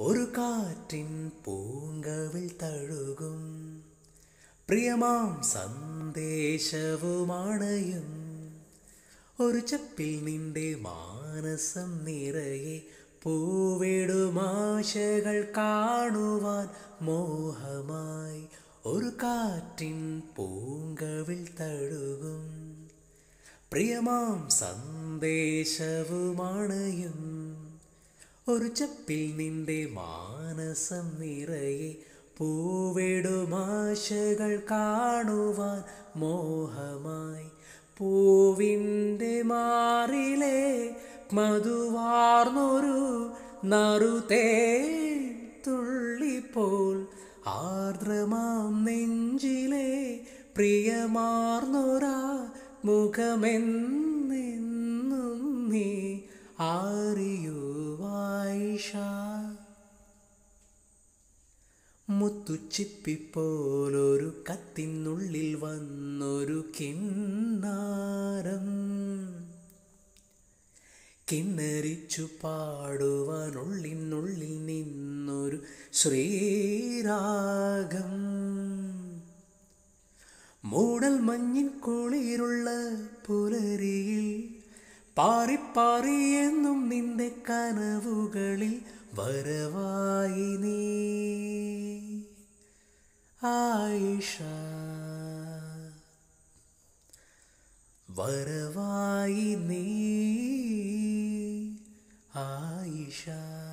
ഒരു കാറ്റിൻ പൂങ്കവിൽ തഴുകും പ്രിയമാം സന്ദേശവുമാണയും ഒരു ചപ്പിൽ നിന്റെ മാനസം നിറയെ പൂവിടുമാശകൾ കാണുവാൻ മോഹമായി ഒരു കാറ്റിൻ പൂങ്കവിൽ തഴുകും പ്രിയമാം സന്ദേശവുമാണയും ഒരു ചപ്പിൽ നിന്റെ മാനസം നിറയെ പൂവിടുമാശകൾ കാണുവാൻ മോഹമായി പൂവിൻ്റെ മാറിലെ മധുവാർന്നൊരു നറുതേ തുള്ളിപ്പോൾ ആർദ്രമാം നെഞ്ചിലെ പ്രിയമാർന്നൊരാ മുഖമെന്നെന്നും നീ ആറിയുവായിഷ മുത്തുച്ചിപ്പിപ്പോലൊരു കത്തിനുള്ളിൽ വന്നൊരു കിന്നാരം കിണ്ണരിച്ചു പാടുവാനുള്ളിനുള്ളിൽ നിന്നൊരു ശ്രീരാഗം മൂടൽ മഞ്ഞിൻ കുളിരുള്ള പുലരിയിൽ പാറിപ്പാറി എന്നും നിന്റെ കനവുകളിൽ വരവായി നീ ആയിഷ വരവായി നീ ആയിഷ